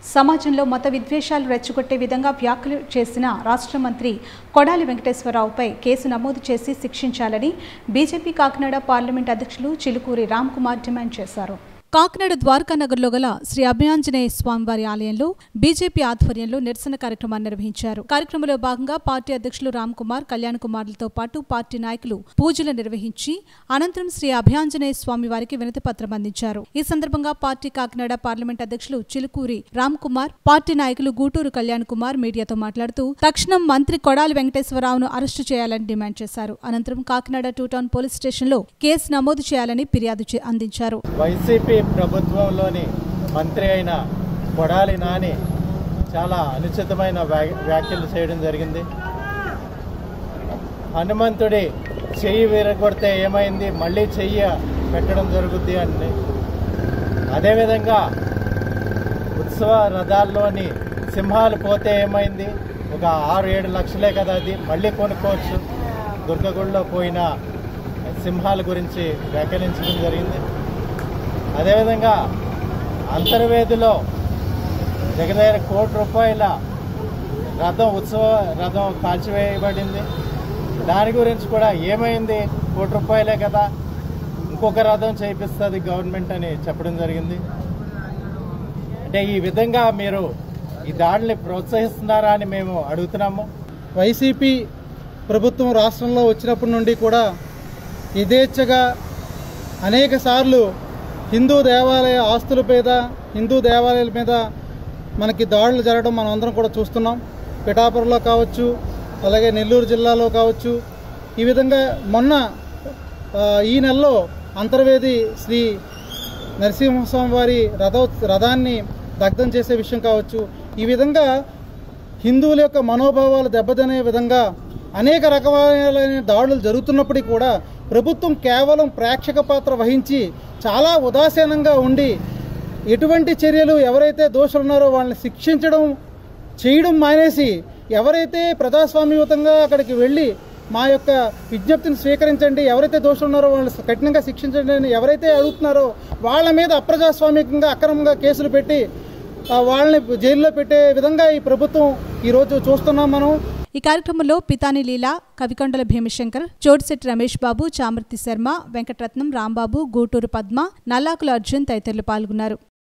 సమాజంలో మత విద్వేషాలు రెచ్చగొట్టే విధంగా వ్యాఖ్యలు చేసిన రాష్ట్ర మంత్రి కొడాలి వెంకటేశ్వరరావుపై కేసు నమోదు చేసి శిక్షించాలని బీజేపీ కాకినాడ పార్లమెంట్ అధ్యక్షులు చిలుకూరి రామ్ కుమార్ డిమాండ్ చేశారు కాకినాడ ద్వారకా నగర్లో గల శ్రీ అభయాంజనేయ స్వామివారి ఆలయంలో బీజేపీ ఆధ్వర్యంలో నిరసన కార్యక్రమాన్ని నిర్వహించారు కార్యక్రమంలో భాగంగా పార్టీ అధ్యక్షులు రామ్ కుమార్ కళ్యాణ్ కుమార్లతో పాటు పార్టీ నాయకులు పూజలు నిర్వహించి అనంతరం శ్రీ అభయాంజనేయ స్వామి వారికి వినతి పత్రం అందించారు ఈ సందర్భంగా పార్టీ కాకినాడ పార్లమెంట్ అధ్యక్షులు చిలుకూరి రామ్ కుమార్ పార్టీ నాయకులు గూటూరు కళ్యాణ్ కుమార్ మీడియాతో మాట్లాడుతూ తక్షణం మంత్రి కొడాలి వెంకటేశ్వరరావును అరెస్టు చేయాలని డిమాండ్ చేశారు అనంతరం కాకినాడ టూ టౌన్ పోలీస్ స్టేషన్లో కేసు నమోదు చేయాలని ఫిర్యాదు చే- అందించారు వైసీపీ ప్రభుత్వంలోని మంత్రి అయిన కొడాలి నాని చాలా అనుచితమైన వ్యా- వ్యాఖ్యలు చేయడం జరిగింది హనుమంతుడి చెయ్యి విరగొడితే ఏమైంది మళ్ళీ చెయ్యి పెట్టడం జరుగుద్ది అని అదేవిధంగా ఉత్సవ రథాల్లోని సింహాలు పోతే ఏమైంది ఒక ఆరు ఏడు లక్షలే కదా అది మళ్ళీ కొనుక్కోవచ్చు దుర్గగుడిలో పోయిన సింహాల గురించి వ్యాఖ్యానించడం జరిగింది అదేవిధంగా అంతర్వేదిలో దగ్గర దగ్గర కోటి రూపాయల రథం ఉత్సవ రథం కాల్చివేయబడింది దాని గురించి కూడా ఏమైంది కోటి రూపాయలే కదా ఇంకొక రథం చేయిస్తుంది గవర్నమెంట్ అని చెప్పడం జరిగింది అంటే ఈ విధంగా మీరు ఈ దాడిని ప్రోత్సహిస్తున్నారా అని మేము అడుగుతున్నాము వైసీపీ ప్రభుత్వం రాష్ట్రంలో వచ్చినప్పటి నుండి కూడా యథేచ్ఛగా అనేక సార్లు హిందూ దేవాలయ ఆస్తుల మీద హిందూ దేవాలయాల మీద మనకి దాడులు జరగడం మనం అందరం కూడా చూస్తున్నాం పిఠాపురంలో కావచ్చు అలాగే నెల్లూరు జిల్లాలో కావచ్చు ఈ విధంగా మొన్న ఆ, ఈ నెలలో అంతర్వేది శ్రీ నరసింహస్వామి వారి రథ రథాన్ని దగ్ధం చేసే విషయం కావచ్చు ఈ విధంగా హిందువుల యొక్క మనోభావాలు దెబ్బతినే విధంగా అనేక రకాలైన దాడులు జరుగుతున్నప్పటికీ కూడా ప్రభుత్వం కేవలం ప్రేక్షక పాత్ర వహించి చాలా ఉదాసీనంగా ఉండి ఎటువంటి చర్యలు ఎవరైతే దోషులు ఉన్నారో వాళ్ళని శిక్షించడం చేయడం మానేసి ఎవరైతే ప్రజాస్వామ్యయుతంగా అక్కడికి వెళ్ళి మా యొక్క విజ్ఞప్తిని స్వీకరించండి ఎవరైతే దోషులు ఉన్నారో వాళ్ళని కఠినంగా శిక్షించండి అని ఎవరైతే అడుగుతున్నారో వాళ్ళ మీద అప్రజాస్వామికంగా అక్రమంగా కేసులు పెట్టి ఆ, వాళ్ళని జైల్లో పెట్టే విధంగా ఈ ప్రభుత్వం ఈరోజు చూస్తున్నాం మనం ఈ కార్యక్రమంలో పితాని లీల కవికొండల భీమశంకర్ చోటిశెట్టి రమేష్ బాబు చామర్తి శర్మ వెంకటరత్నం రాంబాబు గూటూరు పద్మ నల్లాకుల అర్జున్ తదితరులు పాల్గొన్నారు